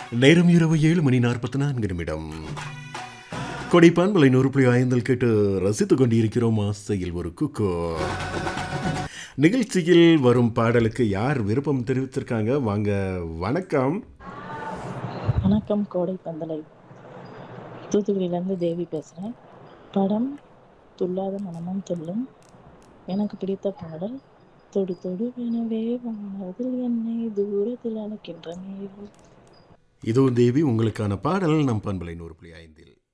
நேரம் இரவு ஏழு மணி நாற்பத்தி நான்கு நிமிடம் கொடைப்பான்பலை நூறு புள்ளி ஐந்தில் கேட்டு ரசித்துக் கொண்டிருக்கிறோம் ஆசையில் ஒரு குக்கோ நிகழ்ச்சியில் வரும் பாடலுக்கு யார் விருப்பம் தெரிவித்திருக்காங்க வாங்க வணக்கம் வணக்கம் கோடை பந்தலை தூத்துக்குடியிலேருந்து தேவி பேசுகிறேன் படம் துள்ளாத மனமும் துள்ளும் எனக்கு பிடித்த பாடல் தொடு தொடு எனவே வானதில் என்னை தூரத்தில் அழைக்கின்ற மேகம் இதோ தேவி உங்களுக்கான பாடல் நம் பண்பலை நூறு புள்ளி ஐந்தில்